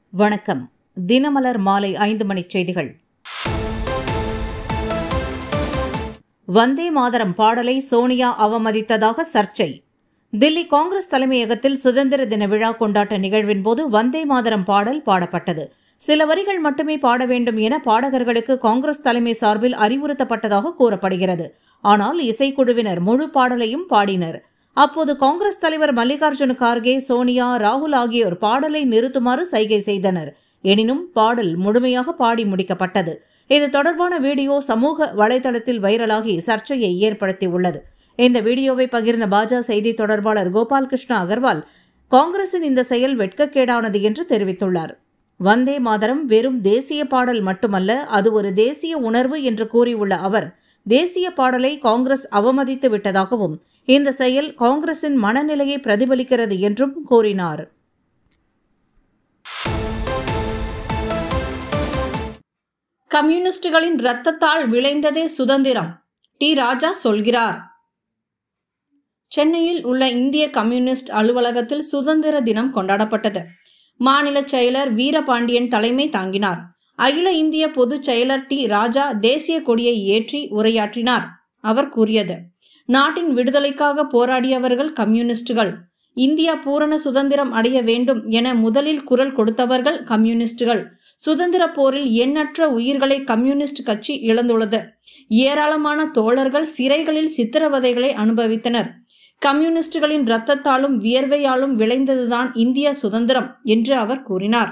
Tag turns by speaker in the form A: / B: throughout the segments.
A: வணக்கம் தினமலர் மாலை ஐந்து மணிச் செய்திகள் வந்தே மாதரம் பாடலை சோனியா அவமதித்ததாக சர்ச்சை தில்லி காங்கிரஸ் தலைமையகத்தில் சுதந்திர தின விழா கொண்டாட்ட நிகழ்வின் போது வந்தே மாதரம் பாடல் பாடப்பட்டது சில வரிகள் மட்டுமே பாட வேண்டும் என பாடகர்களுக்கு காங்கிரஸ் தலைமை சார்பில் அறிவுறுத்தப்பட்டதாக கூறப்படுகிறது ஆனால் இசைக்குழுவினர் முழு பாடலையும் பாடினர் அப்போது காங்கிரஸ் தலைவர் மல்லிகார்ஜுன கார்கே சோனியா ராகுல் ஆகியோர் பாடலை நிறுத்துமாறு சைகை செய்தனர் எனினும் பாடல் முழுமையாக பாடி முடிக்கப்பட்டது இது தொடர்பான வீடியோ சமூக வலைதளத்தில் வைரலாகி சர்ச்சையை ஏற்படுத்தியுள்ளது இந்த வீடியோவை பகிர்ந்த பாஜக செய்தி தொடர்பாளர் கோபால் கிருஷ்ணா அகர்வால் காங்கிரசின் இந்த செயல் வெட்கக்கேடானது என்று தெரிவித்துள்ளார் வந்தே மாதரம் வெறும் தேசிய பாடல் மட்டுமல்ல அது ஒரு தேசிய உணர்வு என்று கூறியுள்ள அவர் தேசிய பாடலை காங்கிரஸ் அவமதித்து விட்டதாகவும் இந்த செயல் காங்கிரசின் மனநிலையை பிரதிபலிக்கிறது என்றும் கூறினார்
B: கம்யூனிஸ்டுகளின் இரத்தத்தால் விளைந்ததே சுதந்திரம் டி ராஜா சொல்கிறார் சென்னையில் உள்ள இந்திய கம்யூனிஸ்ட் அலுவலகத்தில் சுதந்திர தினம் கொண்டாடப்பட்டது மாநில செயலர் வீரபாண்டியன் தலைமை தாங்கினார் அகில இந்திய பொதுச் செயலர் டி ராஜா தேசிய கொடியை ஏற்றி உரையாற்றினார் அவர் கூறியது நாட்டின் விடுதலைக்காக போராடியவர்கள் கம்யூனிஸ்டுகள் இந்தியா பூரண சுதந்திரம் அடைய வேண்டும் என முதலில் குரல் கொடுத்தவர்கள் கம்யூனிஸ்டுகள் சுதந்திர போரில் எண்ணற்ற உயிர்களை கம்யூனிஸ்ட் கட்சி இழந்துள்ளது ஏராளமான தோழர்கள் சிறைகளில் சித்திரவதைகளை அனுபவித்தனர் கம்யூனிஸ்டுகளின் இரத்தத்தாலும் வியர்வையாலும் விளைந்ததுதான் இந்திய சுதந்திரம் என்று அவர் கூறினார்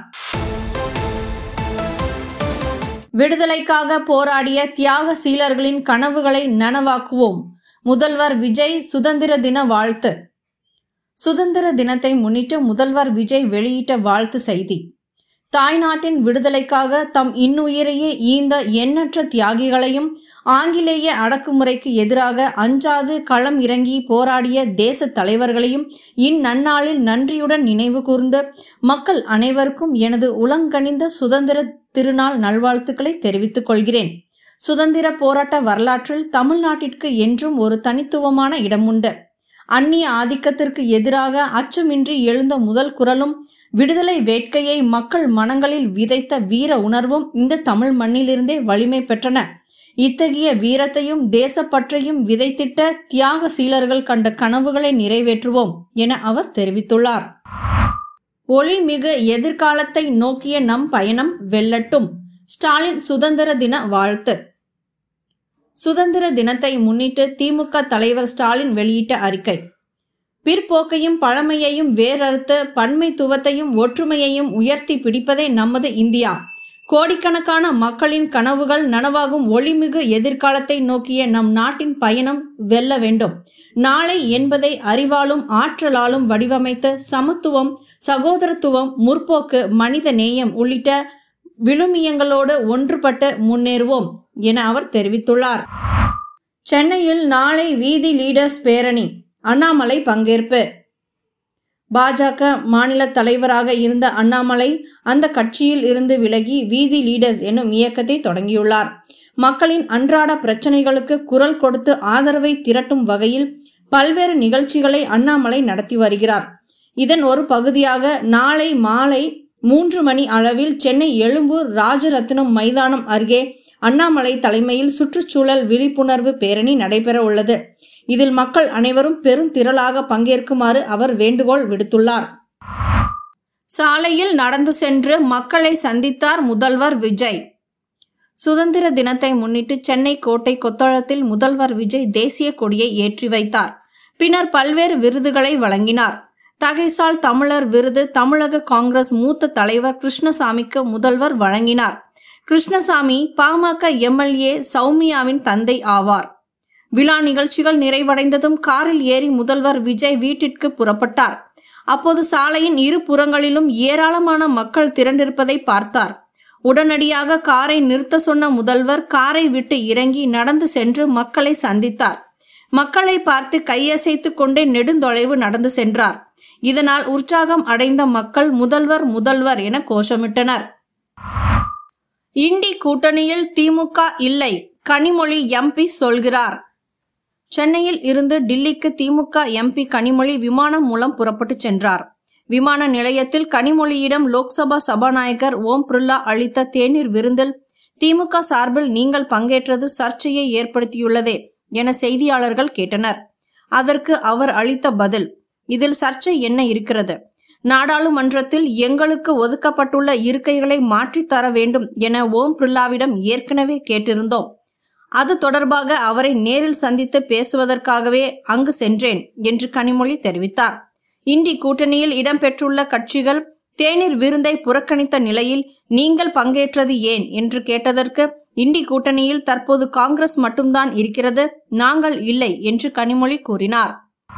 B: விடுதலைக்காக போராடிய தியாக சீலர்களின் கனவுகளை நனவாக்குவோம் முதல்வர் விஜய் சுதந்திர தின வாழ்த்து சுதந்திர தினத்தை முன்னிட்டு முதல்வர் விஜய் வெளியிட்ட வாழ்த்து செய்தி தாய்நாட்டின் விடுதலைக்காக தம் இன்னுயிரையே ஈந்த எண்ணற்ற தியாகிகளையும் ஆங்கிலேய அடக்குமுறைக்கு எதிராக அஞ்சாது களம் இறங்கி போராடிய தேச தலைவர்களையும் இந்நன்னாளில் நன்றியுடன் நினைவு கூர்ந்து மக்கள் அனைவருக்கும் எனது உளங்கனிந்த சுதந்திர திருநாள் நல்வாழ்த்துக்களை தெரிவித்துக் கொள்கிறேன் சுதந்திர போராட்ட வரலாற்றில் தமிழ்நாட்டிற்கு என்றும் ஒரு தனித்துவமான இடம் உண்டு அந்நிய ஆதிக்கத்திற்கு எதிராக அச்சமின்றி எழுந்த முதல் குரலும் விடுதலை வேட்கையை மக்கள் மனங்களில் விதைத்த வீர உணர்வும் இந்த தமிழ் மண்ணிலிருந்தே வலிமை பெற்றன இத்தகைய வீரத்தையும் தேசப்பற்றையும் விதைத்திட்ட தியாக சீலர்கள் கண்ட கனவுகளை நிறைவேற்றுவோம் என அவர் தெரிவித்துள்ளார் ஒளிமிகு எதிர்காலத்தை நோக்கிய நம் பயணம் வெல்லட்டும் ஸ்டாலின் சுதந்திர தின வாழ்த்து சுதந்திர தினத்தை முன்னிட்டு திமுக தலைவர் ஸ்டாலின் வெளியிட்ட அறிக்கை பிற்போக்கையும் பழமையையும் வேறறுத்து பன்மைத்துவத்தையும் ஒற்றுமையையும் உயர்த்தி பிடிப்பதே நமது இந்தியா கோடிக்கணக்கான மக்களின் கனவுகள் நனவாகும் ஒளிமிகு எதிர்காலத்தை நோக்கிய நம் நாட்டின் பயணம் வெல்ல வேண்டும் நாளை என்பதை அறிவாலும் ஆற்றலாலும் வடிவமைத்த சமத்துவம் சகோதரத்துவம் முற்போக்கு மனித நேயம் உள்ளிட்ட விழுமியங்களோடு ஒன்றுபட்டு முன்னேறுவோம் என அவர் தெரிவித்துள்ளார் சென்னையில் நாளை வீதி லீடர்ஸ் பேரணி அண்ணாமலை பங்கேற்பு பாஜக மாநில தலைவராக இருந்த அண்ணாமலை அந்த கட்சியில் இருந்து விலகி வீதி லீடர்ஸ் என்னும் இயக்கத்தை தொடங்கியுள்ளார் மக்களின் அன்றாட பிரச்சனைகளுக்கு குரல் கொடுத்து ஆதரவை திரட்டும் வகையில் பல்வேறு நிகழ்ச்சிகளை அண்ணாமலை நடத்தி வருகிறார் இதன் ஒரு பகுதியாக நாளை மாலை மூன்று மணி அளவில் சென்னை எழும்பூர் ராஜரத்னம் மைதானம் அருகே அண்ணாமலை தலைமையில் சுற்றுச்சூழல் விழிப்புணர்வு பேரணி நடைபெற உள்ளது இதில் மக்கள் அனைவரும் பெருந்திரளாக பங்கேற்குமாறு அவர் வேண்டுகோள் விடுத்துள்ளார் சாலையில் நடந்து சென்று மக்களை சந்தித்தார் முதல்வர் விஜய் சுதந்திர தினத்தை முன்னிட்டு சென்னை கோட்டை கொத்தளத்தில் முதல்வர் விஜய் தேசிய கொடியை ஏற்றி வைத்தார் பின்னர் பல்வேறு விருதுகளை வழங்கினார் தகைசால் தமிழர் விருது தமிழக காங்கிரஸ் மூத்த தலைவர் கிருஷ்ணசாமிக்கு முதல்வர் வழங்கினார் கிருஷ்ணசாமி பாமக எம்எல்ஏ சௌமியாவின் தந்தை ஆவார் விழா நிகழ்ச்சிகள் நிறைவடைந்ததும் காரில் ஏறி முதல்வர் விஜய் வீட்டிற்கு புறப்பட்டார் அப்போது சாலையின் இரு புறங்களிலும் ஏராளமான மக்கள் திரண்டிருப்பதை பார்த்தார் உடனடியாக காரை நிறுத்த சொன்ன முதல்வர் காரை விட்டு இறங்கி நடந்து சென்று மக்களை சந்தித்தார் மக்களை பார்த்து கையசைத்து கொண்டே நெடுந்தொலைவு நடந்து சென்றார் இதனால் உற்சாகம் அடைந்த மக்கள் முதல்வர் முதல்வர் என கோஷமிட்டனர் இண்டி கூட்டணியில் திமுக இல்லை கனிமொழி எம்பி சொல்கிறார் சென்னையில் இருந்து டில்லிக்கு திமுக எம்பி கனிமொழி விமானம் மூலம் புறப்பட்டு சென்றார் விமான நிலையத்தில் கனிமொழியிடம் லோக்சபா சபாநாயகர் ஓம் பிர்லா அளித்த தேநீர் விருந்தில் திமுக சார்பில் நீங்கள் பங்கேற்றது சர்ச்சையை ஏற்படுத்தியுள்ளதே என செய்தியாளர்கள் கேட்டனர் அதற்கு அவர் அளித்த பதில் இதில் சர்ச்சை என்ன இருக்கிறது நாடாளுமன்றத்தில் எங்களுக்கு ஒதுக்கப்பட்டுள்ள இருக்கைகளை மாற்றித் தர வேண்டும் என ஓம் பிர்லாவிடம் ஏற்கனவே கேட்டிருந்தோம் அது தொடர்பாக அவரை நேரில் சந்தித்து பேசுவதற்காகவே அங்கு சென்றேன் என்று கனிமொழி தெரிவித்தார் இண்டி கூட்டணியில் இடம்பெற்றுள்ள கட்சிகள் தேநீர் விருந்தை புறக்கணித்த நிலையில் நீங்கள் பங்கேற்றது ஏன் என்று கேட்டதற்கு இண்டி கூட்டணியில் தற்போது காங்கிரஸ் மட்டும்தான் இருக்கிறது நாங்கள் இல்லை என்று கனிமொழி கூறினார்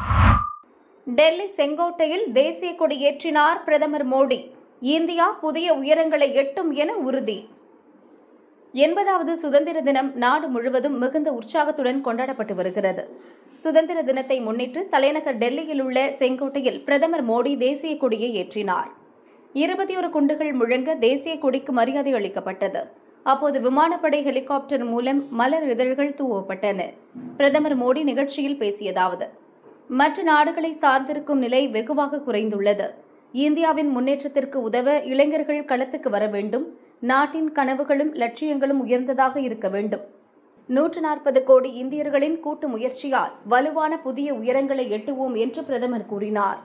C: டெல்லி செங்கோட்டையில் தேசிய கொடி ஏற்றினார் பிரதமர் மோடி இந்தியா புதிய உயரங்களை எட்டும் என உறுதி எண்பதாவது சுதந்திர தினம் நாடு முழுவதும் மிகுந்த உற்சாகத்துடன் கொண்டாடப்பட்டு வருகிறது சுதந்திர தினத்தை முன்னிட்டு தலைநகர் டெல்லியில் உள்ள செங்கோட்டையில் பிரதமர் மோடி தேசிய கொடியை ஏற்றினார் இருபத்தி ஒரு குண்டுகள் முழங்க தேசிய கொடிக்கு மரியாதை அளிக்கப்பட்டது அப்போது விமானப்படை ஹெலிகாப்டர் மூலம் மலர் இதழ்கள் தூவப்பட்டன பிரதமர் மோடி நிகழ்ச்சியில் பேசியதாவது மற்ற நாடுகளை சார்ந்திருக்கும் நிலை வெகுவாக குறைந்துள்ளது இந்தியாவின் முன்னேற்றத்திற்கு உதவ இளைஞர்கள் களத்துக்கு வர வேண்டும் நாட்டின் கனவுகளும் லட்சியங்களும் உயர்ந்ததாக இருக்க வேண்டும் நூற்று நாற்பது கோடி இந்தியர்களின் கூட்டு முயற்சியால் வலுவான புதிய உயரங்களை எட்டுவோம் என்று பிரதமர் கூறினார்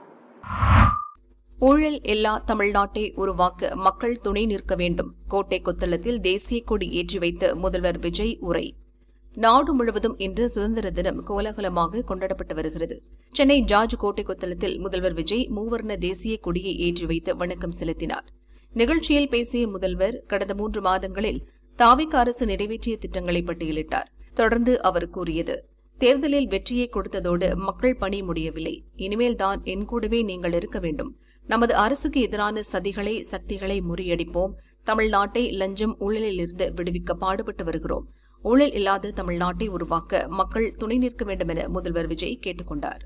D: ஊழல் இல்லா தமிழ்நாட்டை உருவாக்க மக்கள் துணை நிற்க வேண்டும் கோட்டை கொத்தளத்தில் தேசிய கொடி ஏற்றி வைத்த முதல்வர் விஜய் உரை நாடு முழுவதும் இன்று சுதந்திர தினம் கோலாகலமாக கொண்டாடப்பட்டு வருகிறது சென்னை ஜார்ஜ் கோட்டை கொத்தளத்தில் முதல்வர் விஜய் மூவர்ண தேசிய கொடியை ஏற்றி வைத்து வணக்கம் செலுத்தினார் நிகழ்ச்சியில் பேசிய முதல்வர் கடந்த மூன்று மாதங்களில் தாவிக அரசு நிறைவேற்றிய திட்டங்களை பட்டியலிட்டார் தொடர்ந்து அவர் கூறியது தேர்தலில் வெற்றியை கொடுத்ததோடு மக்கள் பணி முடியவில்லை இனிமேல் தான் என் கூடவே நீங்கள் இருக்க வேண்டும் நமது அரசுக்கு எதிரான சதிகளை சக்திகளை முறியடிப்போம் தமிழ்நாட்டை லஞ்சம் ஊழலிலிருந்து விடுவிக்க பாடுபட்டு வருகிறோம் ஊழல் இல்லாத தமிழ்நாட்டை உருவாக்க மக்கள் துணை நிற்க வேண்டும் என முதல்வர் விஜய் கேட்டுக் கொண்டார்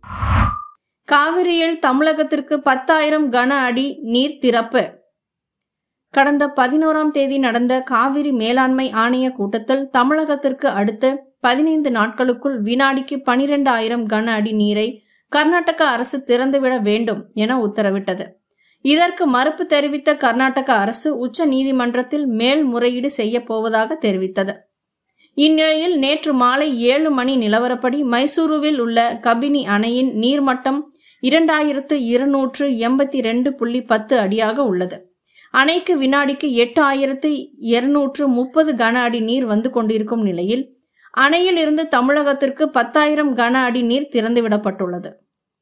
B: காவிரியில் தமிழகத்திற்கு பத்தாயிரம் கன அடி நீர் திறப்பு கடந்த பதினோராம் தேதி நடந்த காவிரி மேலாண்மை ஆணைய கூட்டத்தில் தமிழகத்திற்கு அடுத்து பதினைந்து நாட்களுக்குள் வினாடிக்கு பனிரெண்டு ஆயிரம் கன அடி நீரை கர்நாடக அரசு திறந்துவிட வேண்டும் என உத்தரவிட்டது இதற்கு மறுப்பு தெரிவித்த கர்நாடக அரசு உச்ச நீதிமன்றத்தில் மேல்முறையீடு செய்ய போவதாக தெரிவித்தது இந்நிலையில் நேற்று மாலை ஏழு மணி நிலவரப்படி மைசூருவில் உள்ள கபினி அணையின் நீர்மட்டம் இரண்டாயிரத்து இருநூற்று எண்பத்தி ரெண்டு புள்ளி பத்து அடியாக உள்ளது அணைக்கு வினாடிக்கு எட்டு ஆயிரத்து இருநூற்று முப்பது கன அடி நீர் வந்து கொண்டிருக்கும் நிலையில் அணையில் இருந்து தமிழகத்திற்கு பத்தாயிரம் கன அடி நீர் திறந்துவிடப்பட்டுள்ளது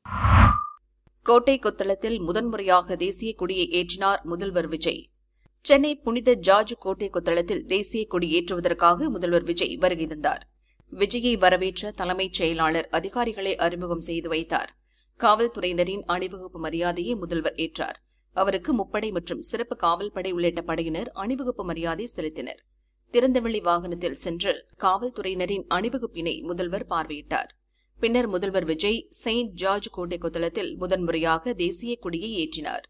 D: கோட்டை கொத்தளத்தில் முதன்முறையாக தேசிய கொடியை ஏற்றினார் முதல்வர் விஜய் சென்னை புனித ஜார்ஜ் கோட்டை கொத்தளத்தில் தேசிய கொடி ஏற்றுவதற்காக முதல்வர் விஜய் வருகை தந்தார் விஜயை வரவேற்ற தலைமைச் செயலாளர் அதிகாரிகளை அறிமுகம் செய்து வைத்தார் காவல்துறையினரின் அணிவகுப்பு மரியாதையை முதல்வர் ஏற்றார் அவருக்கு முப்படை மற்றும் சிறப்பு காவல் படை உள்ளிட்ட படையினர் அணிவகுப்பு மரியாதை செலுத்தினர் திறந்தவெளி வாகனத்தில் சென்று காவல்துறையினரின் அணிவகுப்பினை முதல்வர் பார்வையிட்டார் பின்னர் முதல்வர் விஜய் செயின்ட் ஜார்ஜ் கோட்டை கொத்தளத்தில் முதன்முறையாக தேசிய கொடியை ஏற்றினார்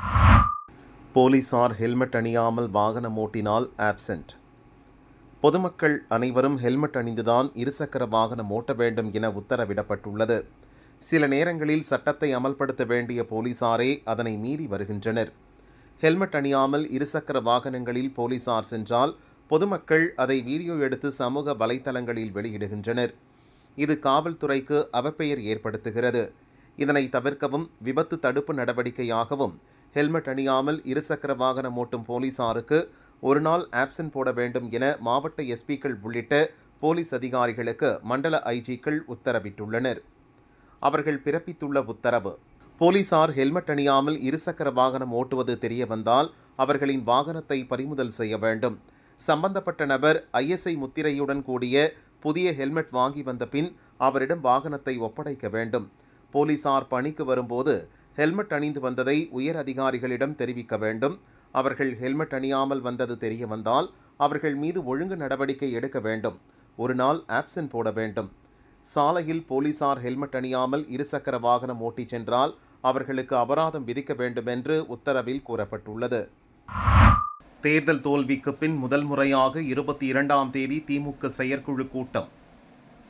E: போலீசார் ஹெல்மெட் அணியாமல் வாகனம் ஓட்டினால் ஆப்சென்ட் பொதுமக்கள் அனைவரும் ஹெல்மெட் அணிந்துதான் இருசக்கர வாகனம் ஓட்ட வேண்டும் என உத்தரவிடப்பட்டுள்ளது சில நேரங்களில் சட்டத்தை அமல்படுத்த வேண்டிய போலீசாரே அதனை மீறி வருகின்றனர் ஹெல்மெட் அணியாமல் இருசக்கர வாகனங்களில் போலீசார் சென்றால் பொதுமக்கள் அதை வீடியோ எடுத்து சமூக வலைத்தளங்களில் வெளியிடுகின்றனர் இது காவல்துறைக்கு அவப்பெயர் ஏற்படுத்துகிறது இதனை தவிர்க்கவும் விபத்து தடுப்பு நடவடிக்கையாகவும் ஹெல்மெட் அணியாமல் இருசக்கர வாகனம் ஓட்டும் போலீசாருக்கு ஒரு நாள் ஆப்சன்ட் போட வேண்டும் என மாவட்ட எஸ்பிக்கள் உள்ளிட்ட போலீஸ் அதிகாரிகளுக்கு மண்டல ஐஜிக்கள் உத்தரவிட்டுள்ளனர் அவர்கள் பிறப்பித்துள்ள உத்தரவு போலீசார் ஹெல்மெட் அணியாமல் இருசக்கர வாகனம் ஓட்டுவது தெரிய வந்தால் அவர்களின் வாகனத்தை பறிமுதல் செய்ய வேண்டும் சம்பந்தப்பட்ட நபர் ஐஎஸ்ஐ முத்திரையுடன் கூடிய புதிய ஹெல்மெட் வாங்கி வந்த பின் அவரிடம் வாகனத்தை ஒப்படைக்க வேண்டும் போலீசார் பணிக்கு வரும்போது ஹெல்மெட் அணிந்து வந்ததை உயர் அதிகாரிகளிடம் தெரிவிக்க வேண்டும் அவர்கள் ஹெல்மெட் அணியாமல் வந்தது தெரிய வந்தால் அவர்கள் மீது ஒழுங்கு நடவடிக்கை எடுக்க வேண்டும் ஒரு நாள் ஆப்சென்ட் போட வேண்டும் சாலையில் போலீசார் ஹெல்மெட் அணியாமல் இருசக்கர வாகனம் ஓட்டிச் சென்றால் அவர்களுக்கு அபராதம் விதிக்க வேண்டும் என்று உத்தரவில் கூறப்பட்டுள்ளது தேர்தல் தோல்விக்கு பின் முதல் முறையாக இருபத்தி இரண்டாம் தேதி திமுக செயற்குழு கூட்டம்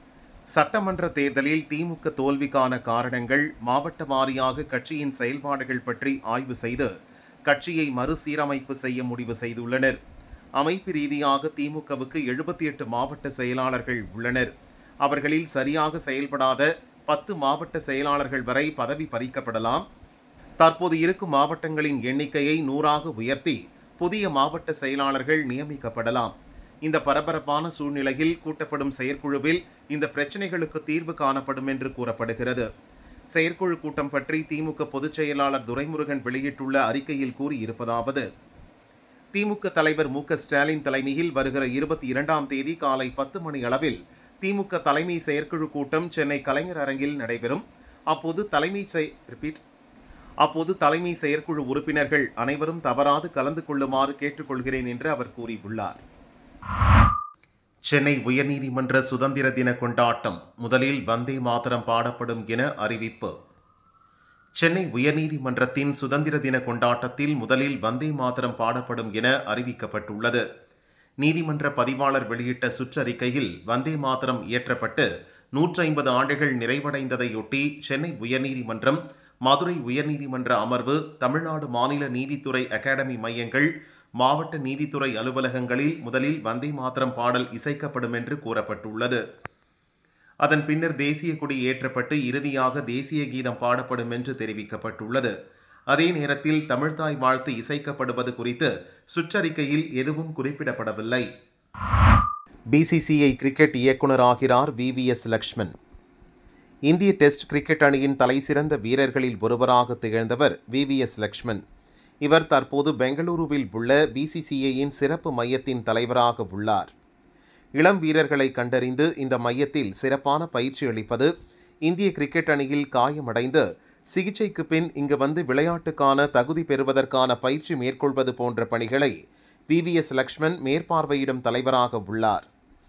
E: சட்டமன்ற தேர்தலில் திமுக தோல்விக்கான காரணங்கள் மாவட்ட வாரியாக கட்சியின் செயல்பாடுகள் பற்றி ஆய்வு செய்து கட்சியை மறுசீரமைப்பு செய்ய முடிவு செய்துள்ளனர் அமைப்பு ரீதியாக திமுகவுக்கு எழுபத்தி எட்டு மாவட்ட செயலாளர்கள் உள்ளனர் அவர்களில் சரியாக செயல்படாத பத்து மாவட்ட செயலாளர்கள் வரை பதவி பறிக்கப்படலாம் தற்போது இருக்கும் மாவட்டங்களின் எண்ணிக்கையை நூறாக உயர்த்தி புதிய மாவட்ட செயலாளர்கள் நியமிக்கப்படலாம் இந்த பரபரப்பான சூழ்நிலையில் கூட்டப்படும் செயற்குழுவில் இந்த பிரச்சனைகளுக்கு தீர்வு காணப்படும் என்று கூறப்படுகிறது செயற்குழு கூட்டம் பற்றி திமுக பொதுச் செயலாளர் துரைமுருகன் வெளியிட்டுள்ள அறிக்கையில் கூறியிருப்பதாவது திமுக தலைவர் மு க ஸ்டாலின் தலைமையில் வருகிற இருபத்தி இரண்டாம் தேதி காலை பத்து மணி அளவில் திமுக தலைமை செயற்குழு கூட்டம் சென்னை கலைஞர் அரங்கில் நடைபெறும் அப்போது தலைமை செய் ரிப்பீட் அப்போது தலைமை செயற்குழு உறுப்பினர்கள் அனைவரும் தவறாது கலந்து கொள்ளுமாறு கேட்டுக்கொள்கிறேன் என்று அவர் கூறியுள்ளார் சென்னை உயர்நீதிமன்ற சுதந்திர தின கொண்டாட்டம் முதலில் வந்தே மாதரம் பாடப்படும் என அறிவிப்பு சென்னை உயர்நீதிமன்றத்தின் சுதந்திர தின கொண்டாட்டத்தில் முதலில் வந்தே மாதரம் பாடப்படும் என அறிவிக்கப்பட்டுள்ளது நீதிமன்ற பதிவாளர் வெளியிட்ட சுற்றறிக்கையில் வந்தே மாதரம் இயற்றப்பட்டு நூற்றி ஐம்பது ஆண்டுகள் நிறைவடைந்ததையொட்டி சென்னை உயர்நீதிமன்றம் மதுரை உயர்நீதிமன்ற அமர்வு தமிழ்நாடு மாநில நீதித்துறை அகாடமி மையங்கள் மாவட்ட நீதித்துறை அலுவலகங்களில் முதலில் வந்தே மாதரம் பாடல் இசைக்கப்படும் என்று கூறப்பட்டுள்ளது அதன் பின்னர் தேசிய கொடி ஏற்றப்பட்டு இறுதியாக தேசிய கீதம் பாடப்படும் என்று தெரிவிக்கப்பட்டுள்ளது அதே நேரத்தில் தமிழ்தாய் வாழ்த்து இசைக்கப்படுவது குறித்து சுற்றறிக்கையில் எதுவும் குறிப்பிடப்படவில்லை பிசிசிஐ கிரிக்கெட் இயக்குனர் ஆகிறார் வி வி எஸ் லக்ஷ்மன் இந்திய டெஸ்ட் கிரிக்கெட் அணியின் தலைசிறந்த வீரர்களில் ஒருவராக திகழ்ந்தவர் வி வி எஸ் லக்ஷ்மன் இவர் தற்போது பெங்களூருவில் உள்ள பிசிசிஐயின் சிறப்பு மையத்தின் தலைவராக உள்ளார் இளம் வீரர்களை கண்டறிந்து இந்த மையத்தில் சிறப்பான பயிற்சி அளிப்பது இந்திய கிரிக்கெட் அணியில் காயமடைந்து சிகிச்சைக்கு பின் இங்கு வந்து விளையாட்டுக்கான தகுதி பெறுவதற்கான பயிற்சி மேற்கொள்வது போன்ற பணிகளை விவிஎஸ் லக்ஷ்மன் மேற்பார்வையிடும் தலைவராக உள்ளார்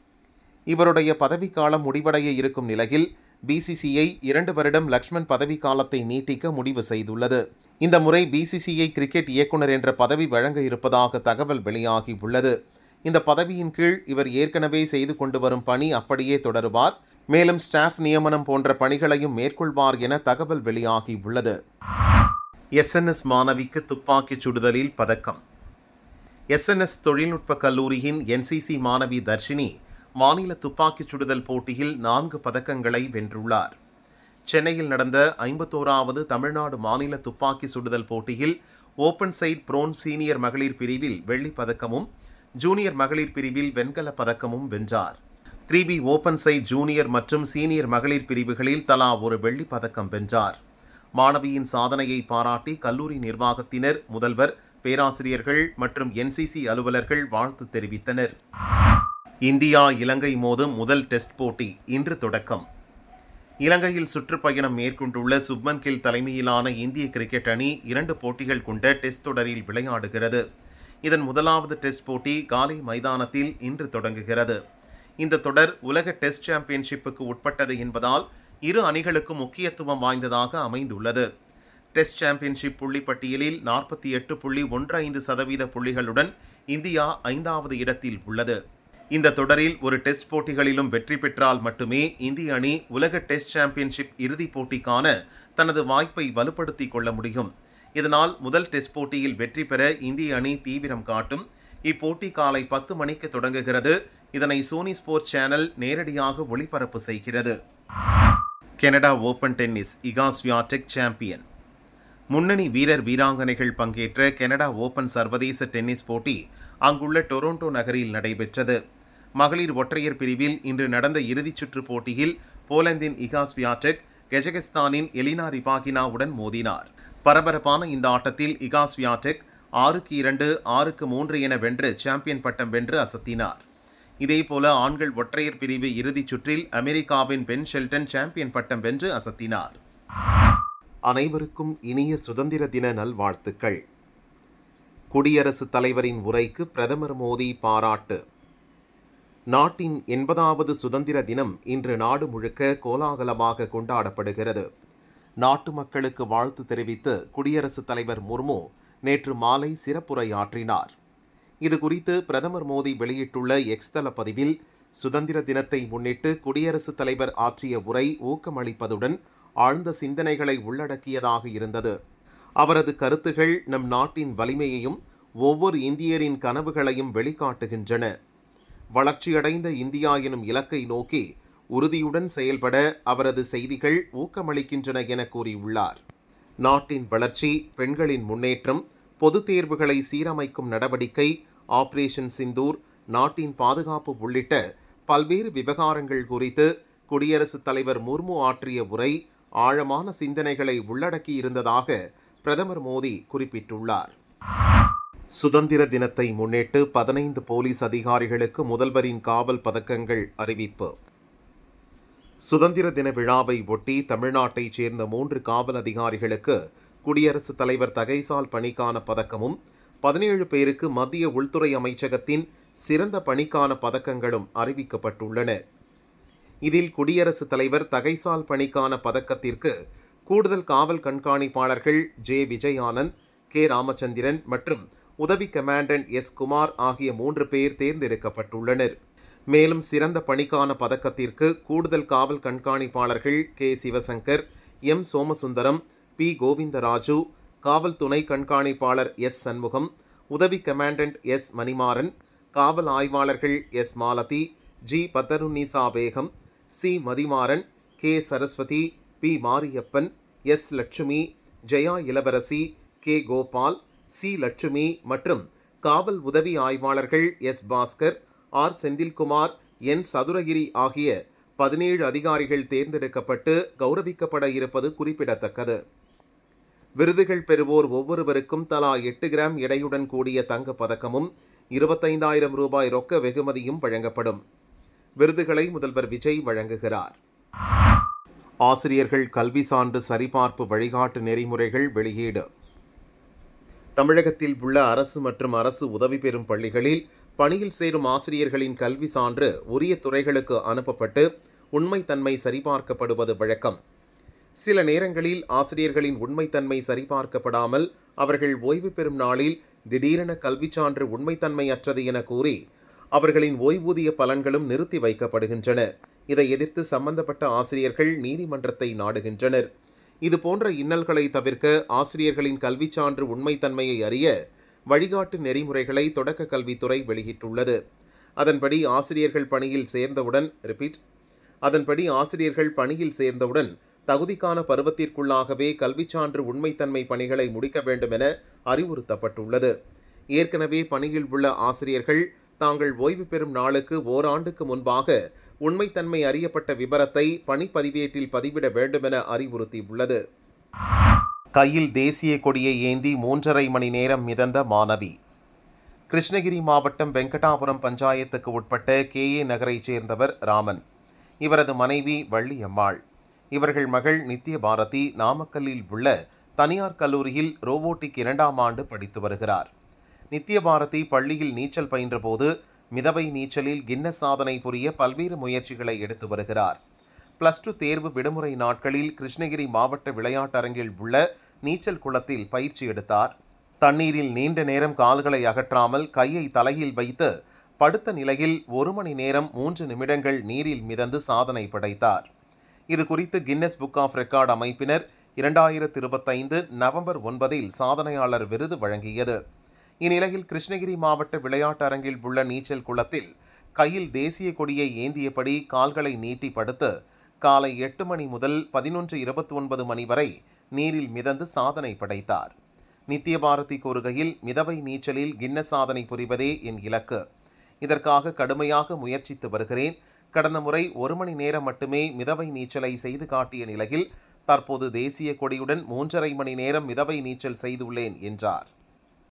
E: இவருடைய பதவிக்காலம் முடிவடைய இருக்கும் நிலையில் பிசிசிஐ இரண்டு வருடம் லக்ஷ்மன் பதவிக்காலத்தை நீட்டிக்க முடிவு செய்துள்ளது இந்த முறை பிசிசிஐ கிரிக்கெட் இயக்குனர் என்ற பதவி வழங்க இருப்பதாக தகவல் வெளியாகி உள்ளது இந்த பதவியின் கீழ் இவர் ஏற்கனவே செய்து கொண்டு வரும் பணி அப்படியே தொடருவார் மேலும் ஸ்டாஃப் நியமனம் போன்ற பணிகளையும் மேற்கொள்வார் என தகவல் வெளியாகி உள்ளது எஸ்என்எஸ் மாணவிக்கு துப்பாக்கிச் சுடுதலில் பதக்கம் எஸ்என்எஸ் தொழில்நுட்ப கல்லூரியின் என்சிசி மாணவி தர்ஷினி மாநில துப்பாக்கிச் சுடுதல் போட்டியில் நான்கு பதக்கங்களை வென்றுள்ளார் சென்னையில் நடந்த ஐம்பத்தோராவது தமிழ்நாடு மாநில துப்பாக்கி சுடுதல் போட்டியில் ஓபன் சைட் ப்ரோன் சீனியர் மகளிர் பிரிவில் வெள்ளிப் பதக்கமும் ஜூனியர் மகளிர் பிரிவில் வெண்கலப் பதக்கமும் வென்றார் three P open sight junior மற்றும் சீனியர் மகளிர் பிரிவுகளில் தலா ஒரு வெள்ளிப் பதக்கம் வென்றார் மாணவியின் சாதனையை பாராட்டி கல்லூரி நிர்வாகத்தினர் முதல்வர் பேராசிரியர்கள் மற்றும் என்சிசி அலுவலர்கள் வாழ்த்து தெரிவித்தனர் இந்தியா இலங்கை மோதும் முதல் டெஸ்ட் போட்டி இன்று தொடக்கம் இலங்கையில் சுற்றுப்பயணம் மேற்கொண்டுள்ள சுப்மன் கில் தலைமையிலான இந்திய கிரிக்கெட் அணி இரண்டு போட்டிகள் கொண்ட டெஸ்ட் தொடரில் விளையாடுகிறது இதன் முதலாவது டெஸ்ட் போட்டி காலை மைதானத்தில் இன்று தொடங்குகிறது இந்த தொடர் உலக டெஸ்ட் சாம்பியன்ஷிப்புக்கு உட்பட்டது என்பதால் இரு அணிகளுக்கும் முக்கியத்துவம் வாய்ந்ததாக அமைந்துள்ளது டெஸ்ட் சாம்பியன்ஷிப் புள்ளி பட்டியலில் நாற்பத்தி எட்டு புள்ளி ஒன்று ஐந்து சதவீத புள்ளிகளுடன் இந்தியா ஐந்தாவது இடத்தில் உள்ளது இந்த தொடரில் ஒரு டெஸ்ட் போட்டிகளிலும் வெற்றி பெற்றால் மட்டுமே இந்திய அணி உலக டெஸ்ட் சாம்பியன்ஷிப் இறுதிப் போட்டிக்கான தனது வாய்ப்பை வலுப்படுத்திக் கொள்ள முடியும் இதனால் முதல் டெஸ்ட் போட்டியில் வெற்றி பெற இந்திய அணி தீவிரம் காட்டும் இப்போட்டி காலை பத்து மணிக்கு தொடங்குகிறது இதனை சோனி ஸ்போர்ட்ஸ் சேனல் நேரடியாக ஒளிபரப்பு செய்கிறது Canada open tennis Iga Swiatek champion முன்னணி வீரர் வீராங்கனைகள் பங்கேற்ற கனடா ஓபன் சர்வதேச டென்னிஸ் போட்டி அங்குள்ள டொரண்டோ நகரில் நடைபெற்றது மகளிர் ஒற்றையர் பிரிவில் இன்று நடந்த இறுதிச் சுற்று போட்டியில் போலந்தின் இகா ஸ்வியாடெக் கெஜகஸ்தானின் எலினா ரிபாகினாவுடன் மோதினார் பரபரப்பான இந்த ஆட்டத்தில் இகா ஸ்வியாடெக் ஆறுக்கு இரண்டு ஆறுக்கு மூன்று என வென்று சாம்பியன் பட்டம் வென்று அசத்தினார் இதேபோல ஆண்கள் ஒற்றையர் பிரிவு இறுதிச் சுற்றில் அமெரிக்காவின் பென் ஷெல்டன் சாம்பியன் பட்டம் வென்று அசத்தினார் அனைவருக்கும் இனிய சுதந்திர தின நல்வாழ்த்துக்கள் குடியரசுத் தலைவரின் உரைக்கு பிரதமர் மோடி பாராட்டு நாட்டின் எண்பதாவது சுதந்திர தினம் இன்று நாடு முழுக்க கோலாகலமாக கொண்டாடப்படுகிறது நாட்டு மக்களுக்கு வாழ்த்து தெரிவித்து குடியரசுத் தலைவர் முர்மு நேற்று மாலை சிறப்புரையாற்றினார் இது குறித்து பிரதமர் மோடி வெளியிட்டுள்ள எக்ஸ் தள பதிவில் சுதந்திர தினத்தை முன்னிட்டு குடியரசுத் தலைவர் ஆற்றிய உரை ஊக்கமளிப்பதுடன் ஆழ்ந்த சிந்தனைகளை உள்ளடக்கியதாக இருந்தது அவரது கருத்துகள் நம் நாட்டின் வலிமையையும் ஒவ்வொரு இந்தியரின் கனவுகளையும் வெளிக்காட்டுகின்றன வளர்ச்சியடைந்த இந்தியா எனும் இலக்கை நோக்கி உறுதியுடன் செயல்பட அவரது செய்திகள் ஊக்கமளிக்கின்றன என கூறியுள்ளார் நாட்டின் வளர்ச்சி பெண்களின் முன்னேற்றம் பொதுத் தேர்வுகளை சீரமைக்கும் நடவடிக்கை ஆபரேஷன் சிந்தூர் நாட்டின் பாதுகாப்பு உள்ளிட்ட பல்வேறு விவகாரங்கள் குறித்து குடியரசுத் தலைவர் முர்மு ஆற்றிய உரை ஆழமான சிந்தனைகளை உள்ளடக்கியிருந்ததாக பிரதமர் மோடி குறிப்பிட்டுள்ளார் சுதந்திர தினத்தை முன்னிட்டு பதினைந்து போலீஸ் அதிகாரிகளுக்கு முதல்வரின் காவல் பதக்கங்கள் அறிவிப்பு சுதந்திர தின விழாவை ஒட்டி தமிழ்நாட்டைச் சேர்ந்த மூன்று காவல் அதிகாரிகளுக்கு குடியரசுத் தலைவர் தகைசால் பணிக்கான பதக்கமும் பதினேழு பேருக்கு மத்திய உள்துறை அமைச்சகத்தின் சிறந்த பணிக்கான பதக்கங்களும் அறிவிக்கப்பட்டுள்ளன இதில் குடியரசுத் தலைவர் தகைசால் பணிக்கான பதக்கத்திற்கு கூடுதல் காவல் கண்காணிப்பாளர்கள் ஜே விஜய் ஆனந்த் கே ராமச்சந்திரன் மற்றும் உதவி கமாண்டன்ட் எஸ் குமார் ஆகிய மூன்று பேர் தேர்ந்தெடுக்கப்பட்டுள்ளனர் மேலும் சிறந்த பணிக்கான பதக்கத்திற்கு கூடுதல் காவல் கண்காணிப்பாளர்கள் K Sivasankar M Somasundaram P Govindaraju காவல் துணை கண்காணிப்பாளர் எஸ் சண்முகம் உதவி கமாண்டன்ட் எஸ் மணிமாறன் காவல் ஆய்வாளர்கள் S Malathi G Badrunnisa Begum C Mathimaran K Saraswathi P Mariyappan S Lakshmi Jaya Ilavarasi K Gopal C Lakshmi மற்றும் காவல் உதவி ஆய்வாளர்கள் S Bhaskar R Senthilkumar N Sathuragiri ஆகிய பதினேழு அதிகாரிகள் தேர்ந்தெடுக்கப்பட்டு கௌரவிக்கப்பட இருப்பது குறிப்பிடத்தக்கது விருதுகள் பெறுவோர் ஒவ்வொருவருக்கும் தலா எட்டு கிராம் எடையுடன் கூடிய தங்கப் பதக்கமும் இருபத்தைந்தாயிரம் ரூபாய் ரொக்க வெகுமதியும் வழங்கப்படும் விருதுகளை முதல்வர் விஜய் வழங்குகிறார் ஆசிரியர்கள் கல்வி சான்று சரிபார்ப்பு வழிகாட்டு நெறிமுறைகள் வெளியீடு தமிழகத்தில் உள்ள அரசு மற்றும் அரசு உதவி பெறும் பள்ளிகளில் பணியில் சேரும் ஆசிரியர்களின் கல்வி சான்று உரிய துறைகளுக்கு அனுப்பப்பட்டு உண்மைத்தன்மை சரிபார்க்கப்படுவது வழக்கம் சில நேரங்களில் ஆசிரியர்களின் உண்மைத்தன்மை சரிபார்க்கப்படாமல் அவர்கள் ஓய்வு பெறும் நாளில் திடீரென கல்விச் சான்று உண்மைத்தன்மையற்றது என கூறி அவர்களின் ஓய்வூதிய பலன்களும் நிறுத்தி வைக்கப்படுகின்றன இதை எதிர்த்து சம்பந்தப்பட்ட ஆசிரியர்கள் நீதிமன்றத்தை நாடுகின்றனர் இது போன்ற இன்னல்களை தவிர்க்க ஆசிரியர்களின் கல்விச் சான்று உண்மைத்தன்மையை அறிய வழிகாட்டு நெறிமுறைகளை தொடக்க கல்வித்துறை வெளியிட்டுள்ளது அதன்படி ஆசிரியர்கள் பணியில் சேர்ந்தவுடன் ரிப்பீட் அதன்படி ஆசிரியர்கள் பணியில் சேர்ந்தவுடன் தகுதிக்கான பருவத்திற்குள்ளாகவே கல்விச் சான்று உண்மைத்தன்மை பணிகளை முடிக்க வேண்டும் என அறிவுறுத்தப்பட்டுள்ளது ஏற்கனவே பணியில் உள்ள ஆசிரியர்கள் தாங்கள் ஓய்வு பெறும் நாளுக்கு ஓராண்டுக்கு முன்பாக உண்மைத்தன்மை அறியப்பட்ட விபரத்தை பணிப்பதிவேட்டில் பதிவிட வேண்டும் என அறிவுறுத்தியுள்ளது கையில் தேசிய கொடியை ஏந்தி மூன்றரை மணி நேரம் மிதந்த மாணவி கிருஷ்ணகிரி மாவட்டம் வெங்கடாபுரம் பஞ்சாயத்துக்கு உட்பட்ட கே ஏ நகரைச் சேர்ந்தவர் ராமன் இவரது மனைவி வள்ளியம்மாள் இவர்கள் மகள் நித்ய பாரதி நாமக்கல்லில் உள்ள தனியார் கல்லூரியில் ரோபோட்டிக் இரண்டாம் ஆண்டு படித்து வருகிறார் நித்ய பாரதி பள்ளியில் நீச்சல் பயின்றபோது மிதவை நீச்சலில் கின்னஸ் சாதனை புரிய பல்வேறு முயற்சிகளை எடுத்து வருகிறார் பிளஸ் டூ தேர்வு விடுமுறை நாட்களில் கிருஷ்ணகிரி மாவட்ட விளையாட்டரங்கில் உள்ள நீச்சல் குளத்தில் பயிற்சி எடுத்தார் தண்ணீரில் நீண்ட நேரம் கால்களை அகற்றாமல் கையை தலையில் வைத்து படுத்த நிலையில் ஒரு மணி நேரம் மூன்று நிமிடங்கள் நீரில் மிதந்து சாதனை படைத்தார் இது குறித்து கின்னஸ் புக் ஆஃப் ரெக்கார்ட் அமைப்பினர் இரண்டாயிரத்து இருபத்தைந்து நவம்பர் ஒன்பதில் சாதனையாளர் விருது வழங்கியது இந்நிலையில் கிருஷ்ணகிரி மாவட்ட விளையாட்டு அரங்கில் உள்ள நீச்சல் குளத்தில் கையில் தேசிய கொடியை ஏந்தியபடி கால்களை நீட்டி படுத்து காலை எட்டு மணி முதல் பதினொன்று இருபத்தி ஒன்பது மணி வரை நீரில் மிதந்து சாதனை படைத்தார் நித்தியபாரதி கூறுகையில் மிதவை நீச்சலில் கின்னஸ் சாதனை புரிவதே என் இலக்கு இதற்காக கடுமையாக முயற்சித்து வருகிறேன் கடந்த முறை ஒரு மணி நேரம் மட்டுமே மிதவை நீச்சலை செய்து காட்டிய நிலையில் தற்போது தேசிய கொடியுடன் மூன்றரை மணி நேரம் மிதவை நீச்சல் செய்துள்ளேன் என்றார்